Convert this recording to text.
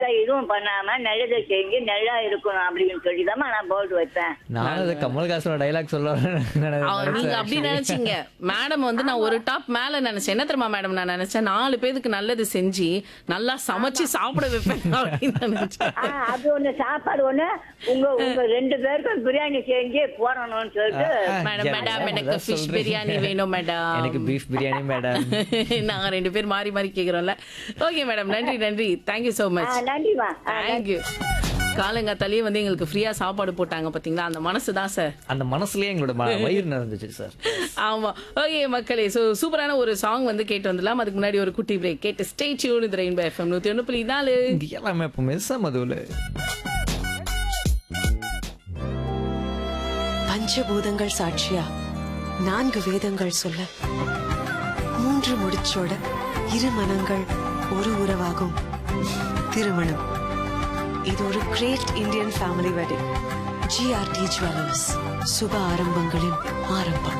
இதுவும் பண்ணாம நல்லதை செஞ்சு நல்லா இருக்கணும் அப்படின்னு சொல்லி நான் போட்டு வைப்பேன் நான் அது கமல்ஹாசனோட டைலாக் சொல்ல அவ- நீங்க அப்படி நினைச்சீங்க மேடம் வந்து நான் ஒரு டாப் மேல நினைச்சேன் என்ன தெரியுமா மேடம் நான் நினைச்சேன் நாலு பேருக்கு நல்லது செஞ்சு நல்லா சமைச்சு சாப்பிட வைப்பேன் அப்படின்னு நினைச்சேன் ஆ, அது ஒண்ணு சாப்பாடு ஒண்ணு உங்க உங்க ரெண்டு பேருக்கும் பிரியாணி செஞ்சு போடணும்னு சொல்லிட்டு மேடம் மேடம் எனக்கு ஃபிஷ் பிரியாணி வேணும் மேடம் எனக்கு பீஃப் பிரியாணி மேடம் நாங்க ரெண்டு பேர் மாறி மாறி கேக்குறோம்ல ஓகே மேடம் நன்றி நன்றி தேங்க்யூ சோ ஆ, மச் நன்றிமா ஆ, தேங்க்யூ காலங்காத்தாலேயே வந்து எங்களுக்கு ஃப்ரீயா சாப்பாடு போட்டாங்க பாத்தீங்களா அந்த மனசு தான் சார் அந்த மனசுலயே எங்களோட ம- வயிறு நிறைஞ்சிச்சு சார் ஆமா ஓகே மக்களே சோ சூப்பரான ஒரு சாங் வந்து கேட்டு வந்துடலாம் அதுக்கு முன்னாடி ஒரு குட்டி பிரேக் கேட்டு ஸ்டே டியூன் இது ரெயின்போ எஃப்எம் நூத்தி ஒண்ணு புள்ளி நாலு இங்க எல்லாமே இப்போ மெஸ்ஸா மதுவில் பஞ்சபூதங்கள் சாட்சியா நான்கு வேதங்கள் சொல்ல மூன்று முடிச்சோட இரு மனங்கள் ஒரு உறவாகும் திருமணம் இது ஒரு great Indian family wedding GRT Jewellers சுப ஆரம்பங்களின் ஆரம்பம்